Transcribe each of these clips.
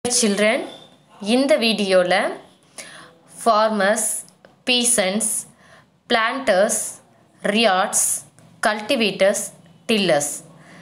children இந்த வீடியோவில் farmers peasants planters ryots cultivators tillers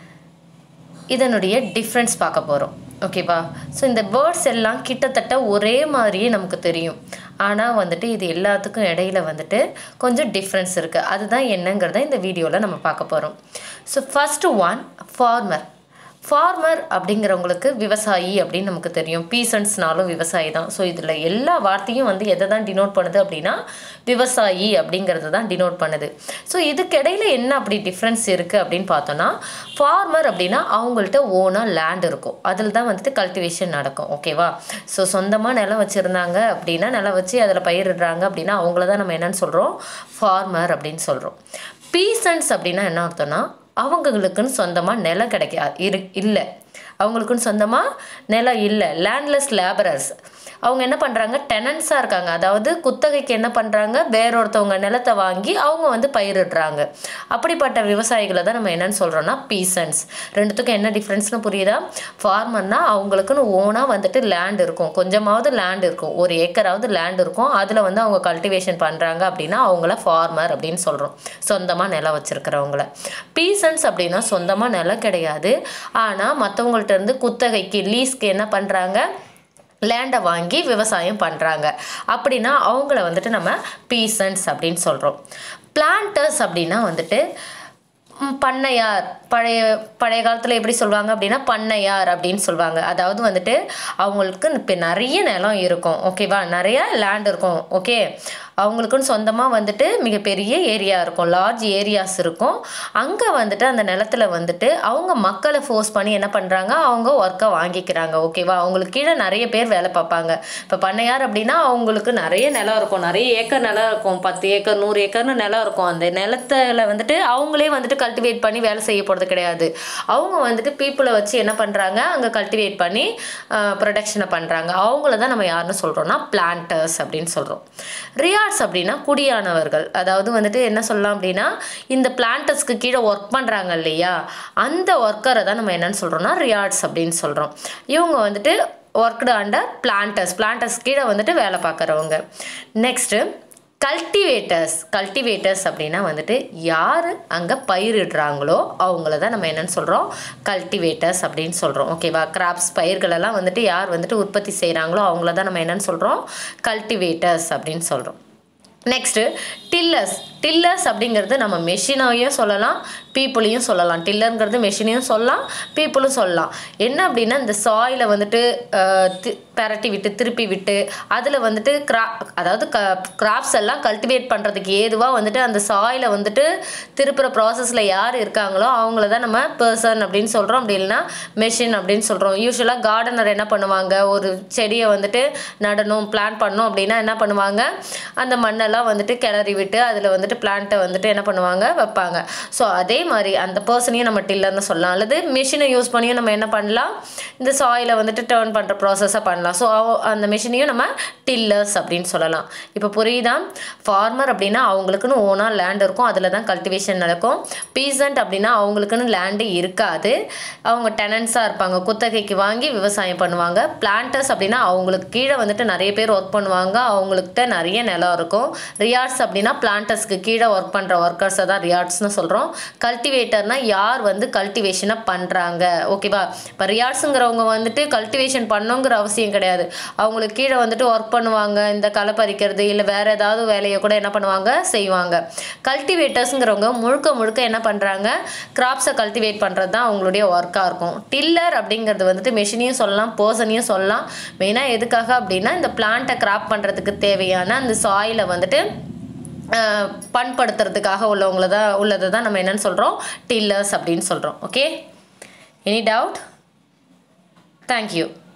இதனுடைய டிஃப்ரென்ஸ் பார்க்க போகிறோம் ஓகேவா ஸோ இந்த வேர்ட்ஸ் எல்லாம் கிட்டத்தட்ட ஒரே மாதிரியே நமக்கு தெரியும் ஆனால் வந்துட்டு இது எல்லாத்துக்கும் இடையில வந்துட்டு கொஞ்சம் டிஃப்ரென்ஸ் இருக்குது அதுதான் என்னங்கிறத இந்த வீடியோவில் நம்ம பார்க்க போகிறோம் so first one farmer farmer அப்படிங்கிறவங்களுக்கு விவசாயி அப்படின்னு நமக்கு தெரியும் பீசன்ஸ்னாலும் விவசாயி தான் ஸோ இதில் எல்லா வார்த்தையும் வந்து எதை தான் டினோட் பண்ணுது அப்படின்னா விவசாயி அப்படிங்கிறது தான் டினோட் பண்ணுது ஸோ இதுக்கிடையில் என்ன அப்படி டிஃப்ரென்ஸ் இருக்குது அப்படின்னு பார்த்தோன்னா ஃபார்மர் அப்படின்னா அவங்கள்ட்ட ஓனாக லேண்ட் இருக்கும் அதில் தான் வந்துட்டு கல்டிவேஷன் நடக்கும் ஓகேவா ஸோ சொந்தமாக நிலம் வச்சுருந்தாங்க அப்படின்னா நிலம் வச்சு அதில் பயிரிடுறாங்க அப்படின்னா அவங்கள தான் நம்ம என்னன்னு சொல்கிறோம் ஃபார்மர் அப்படின்னு சொல்கிறோம் பீசன்ஸ் அப்படின்னா என்ன அர்த்தம்னா அவங்களுக்குன்னு சொந்தமாக நிலம் கிடைக்கா இரு இல்லை அவங்களுக்குன்னு சொந்தமாக நிலம் இல்லை லேண்ட்லெஸ் லேபரர்ஸ் அவங்க என்ன பண்ணுறாங்க டெனன்ஸாக இருக்காங்க அதாவது குத்தகைக்கு என்ன பண்ணுறாங்க வேறொருத்தவங்க நிலத்தை வாங்கி அவங்க வந்து பயிரிடுறாங்க அப்படிப்பட்ட விவசாயிகளை தான் நம்ம என்னன்னு சொல்கிறோன்னா பீசன்ஸ் ரெண்டுத்துக்கும் என்ன டிஃப்ரென்ஸ்னு புரியுதா ஃபார்மர்னா அவங்களுக்குன்னு ஓனாக வந்துட்டு லேண்ட் இருக்கும் கொஞ்சமாவது லேண்ட் இருக்கும் ஒரு ஏக்கராவது லேண்ட் இருக்கும் அதில் வந்து அவங்க கல்டிவேஷன் பண்ணுறாங்க அப்படின்னா அவங்கள ஃபார்மர் அப்படின்னு சொல்கிறோம் சொந்தமாக நிலம் வச்சுருக்கிறவங்கள பீசன்ஸ் அப்படின்னா சொந்தமாக நிலம் கிடையாது ஆனால் மற்றவங்கள்ட்ட இருந்து குத்தகைக்கு லீஸ்க்கு என்ன பண்ணுறாங்க லேண்டை வாங்கி விவசாயம் பண்ணுறாங்க அப்படின்னா அவங்கள வந்துட்டு நம்ம பீசன்ஸ் அப்படின்னு சொல்கிறோம் பிளான்டர்ஸ் அப்படின்னா வந்துட்டு ம், பண்ணையார் பழைய பழைய காலத்தில் எப்படி சொல்லுவாங்க அப்படின்னா பண்ணையார் அப்படின்னு சொல்லுவாங்க அதாவது வந்துட்டு அவங்களுக்கு இப்போ நிறைய நிலம் இருக்கும் ஓகேவா நிறைய லேண்ட் இருக்கும் ஓகே அவங்களுக்குன்னு சொந்தமாக வந்துட்டு மிகப்பெரிய ஏரியா இருக்கும் லார்ஜ் ஏரியாஸ் இருக்கும் அங்கே வந்துட்டு அந்த நிலத்துல வந்துட்டு அவங்க மக்களை ஃபோர்ஸ் பண்ணி என்ன பண்ணுறாங்க அவங்க ஒர்க்கை வாங்கிக்கிறாங்க ஓகேவா அவங்களுக்கு கீழே நிறைய பேர் வேலை பார்ப்பாங்க இப்போ பண்ணையார் அப்படின்னா அவங்களுக்கு நிறைய நிலம் இருக்கும் நிறைய ஏக்கர் நிலம் இருக்கும் பத்து ஏக்கர் நூறு ஏக்கர்னு நிலம் இருக்கும் அந்த நிலத்துல வந்துட்டு அவங்களே வந்துட்டு கல்டிவேட் பண்ணி வேலை செய்ய போகிறது கிடையாது அவங்க வந்துட்டு பீப்புளை வச்சு என்ன பண்ணுறாங்க அங்கே கல்டிவேட் பண்ணி ப்ரொடக்ஷனை பண்ணுறாங்க அவங்கள தான் நம்ம யாருன்னு சொல்கிறோம்னா பிளான்டர்ஸ் அப்படின்னு சொல்கிறோம் ரியாட்ஸ் அப்படின்னா குடியானவர்கள் அதாவது வந்துட்டு என்ன சொல்லலாம் அப்படின்னா இந்த பிளான்டர்ஸ்க்கு கீழே ஒர்க் பண்ணுறாங்க இல்லையா அந்த ஒர்க்கரை தான் நம்ம என்னன்னு சொல்கிறோம்னா ரியாட்ஸ் அப்படின்னு சொல்கிறோம் இவங்க வந்துட்டு ஒர்க்டு அண்டர் பிளான்டர்ஸ் பிளான்டர்ஸ் கீழே வந்துட்டு வேலை பார்க்குறவங்க நெக்ஸ்ட்டு கல்டிவேட்டர்ஸ் கல்டிவேட்டர்ஸ் அப்படின்னா வந்துட்டு யார் அங்கே பயிரிடுறாங்களோ அவங்கள தான் நம்ம என்னன்னு சொல்கிறோம் கல்டிவேட்டர்ஸ் அப்படின்னு சொல்கிறோம் ஓகேவா கிராப்ஸ் பயிர்களெல்லாம் வந்துட்டு யார் வந்துட்டு உற்பத்தி செய்கிறாங்களோ அவங்கள தான் நம்ம என்னன்னு சொல்கிறோம் கல்டிவேட்டர்ஸ் அப்படின்னு சொல்கிறோம் நெக்ஸ்ட்டு டில்லர்ஸ் டில்லர்ஸ் அப்படிங்கிறது நம்ம மெஷினையும் சொல்லலாம் பீப்புளையும் சொல்லலாம் டில்லருங்கிறது மெஷினையும் சொல்லலாம் பீப்புளும் சொல்லலாம் என்ன அப்படின்னா இந்த சாயிலை வந்துட்டு அஹ், தி- பெரட்டி விட்டு திருப்பி விட்டு அதில் வந்துட்டு கிரா அதாவது க கிராப்ஸ் எல்லாம் கல்டிவேட் பண்ணுறதுக்கு ஏதுவாக வந்துட்டு அந்த சாயிலை வந்துட்டு திருப்புற ப்ராசஸில் யார் இருக்காங்களோ அவங்கள தான் நம்ம பர்சன் அப்படின்னு சொல்கிறோம் அப்படி இல்லைன்னா மெஷின் அப்படின்னு சொல்கிறோம் யூஸ்வலாக கார்டனர் என்ன பண்ணுவாங்க ஒரு செடியை வந்துட்டு நடணும் பிளான் பண்ணணும் அப்படின்னா என்ன பண்ணுவாங்க அந்த மண்ணெல்லாம் வந்துட்டு கிளறி விட்டு அதில் வந்துட்டு பிளான்ட்டை வந்துட்டு என்ன பண்ணுவாங்க வைப்பாங்க ஸோ அதே மாதிரி அந்த பர்சனையும் நம்ம டில்லர்னு சொல்லலாம் அல்லது மிஷினை யூஸ் பண்ணியும் நம்ம என்ன பண்ணலாம் இந்த சாயிலை வந்துட்டு டேர்ன் பண்ணுற ப்ராசஸை பண்ணலாம் ஸோ அந்த மிஷினையும் நம்ம டில்லர்ஸ் அப்படின்னு சொல்லலாம் இப்போ புரியுதா ஃபார்மர் அப்படின்னா அவங்களுக்குன்னு ஓனாக லேண்ட் இருக்கும் அதில் தான் கல்டிவேஷன் நடக்கும் பீசன்ட் அப்படின்னா அவங்களுக்குன்னு லேண்டு இருக்காது அவங்க டெனன்ஸாக இருப்பாங்க குத்தகைக்கு வாங்கி விவசாயம் பண்ணுவாங்க பிளான்டர்ஸ் அப்படின்னா அவங்களுக்கு கீழே வந்துட்டு நிறைய பேர் ஒர்க் பண்ணுவாங்க அவங்கள்ட்ட நிறைய நிலம் இருக்கும் ரியார்ட்ஸ் அப்படின்னா பிளான்டர்ஸ்க்கு கீழே ஒர்க் பண்ணுற ஒர்க்கர்ஸை தான் ரியார்ட்ஸ்னு சொல்கிறோம் கல்டிவேட்டர்னா யார் வந்து கல்டிவேஷனை பண்ணுறாங்க ஓகேவா இப்போ ரியார்ட்ஸுங்கிறவங்க வந்துட்டு கல்டிவேஷன் பண்ணுங்கிற அவசியம் கிடையாது அவங்களுக்கு கீழே வந்துட்டு ஒர்க் பண்ணுவாங்க இந்த களை பறிக்கிறது இல்லை வேறு ஏதாவது வேலையை கூட என்ன பண்ணுவாங்க செய்வாங்க கல்டிவேட்டர்ஸுங்கிறவங்க முழுக்க முழுக்க என்ன பண்ணுறாங்க கிராப்ஸை கல்டிவேட் பண்ணுறது தான் அவங்களுடைய ஒர்க்காக இருக்கும் டில்லர் அப்படிங்கிறது வந்துட்டு மெஷினையும் சொல்லலாம் பர்சனையும் சொல்லலாம் மெயினாக எதுக்காக அப்படின்னா இந்த பிளான்ட்டை கிராப் பண்ணுறதுக்கு தேவையான அந்த சாயிலை வந்துட்டு அஹ், பண்படுத்துறதுக்காக உள்ளவங்கள தான் உள்ளதை தான் நம்ம என்னன்னு சொல்கிறோம் டில்லர்ஸ் அப்படின்னு சொல்கிறோம் ஓகே எனி டவுட் தேங்க்யூ